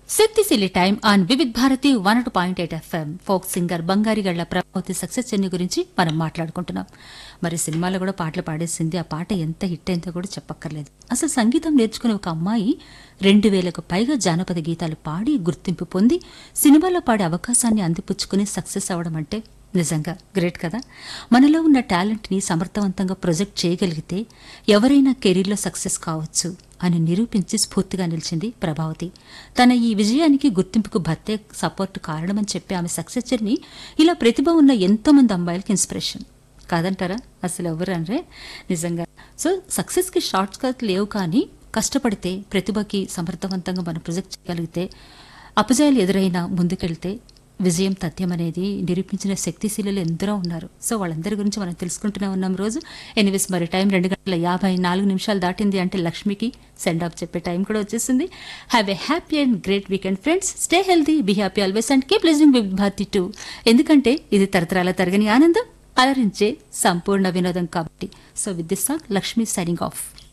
శక్తిశీలి time on Vividh Bharati one two point eight FM folk singer Bangarigalla Prabhavathi success journey గురించి మనం మాట్లాడుకుంటున్నాం మరి సినిమాలో కూడా పాటలు పాడేసింది ఆ పాట ఎంత హిట్ అయిందో కూడా చెప్పక్కర్లేదు అసలు సంగీతం నేర్చుకునే ఒక అమ్మాయి రెండు వేలకు పైగా జానపద గీతాలు పాడి గుర్తింపు పొంది సినిమాలో పాడే అవకాశాన్ని అందిపుచ్చుకుని సక్సెస్ అవ్వడం అంటే నిజంగా గ్రేట్ కదా మనలో ఉన్న టాలెంట్ని సమర్థవంతంగా ప్రొజెక్ట్ చేయగలిగితే ఎవరైనా కెరీర్లో సక్సెస్ కావచ్చు అని నిరూపించి స్ఫూర్తిగా నిలిచింది ప్రభావతి తన ఈ విజయానికి గుర్తింపుకు భర్తే సపోర్ట్ కారణమని చెప్పి ఆమె సక్సెస్ జర్నీ ఇలా ప్రతిభ ఉన్న ఎంతో మంది అమ్మాయిలకి ఇన్స్పిరేషన్ కాదంటారా అసలు ఎవరు అనరే నిజంగా సో సక్సెస్కి షార్ట్ కట్ లేవు కానీ కష్టపడితే ప్రతిభకి సమర్థవంతంగా మనం ప్రొజెక్ట్ చేయగలిగితే అపజయాలు ఎదురైనా ముందుకెళ్తే విజయం తథ్యం అనేది నిరూపించిన శక్తిశీలులు ఎందరో ఉన్నారు సో వాళ్ళందరి గురించి మనం తెలుసుకుంటూనే ఉన్నాం రోజు ఎనీవేస్ మరి టైం రెండు గంటల యాభై నాలుగు నిమిషాలు దాటింది అంటే లక్ష్మికి సెండ్ ఆఫ్ చెప్పే టైం కూడా వచ్చేసింది have a happy and great weekend friends stay healthy be happy always and keep listening with Bharati too ఎందుకంటే ఇది తరతరాల తరగని ఆనందం అలరించే సంపూర్ణ వినోదం కాబట్టి so with this song Lakshmi signing of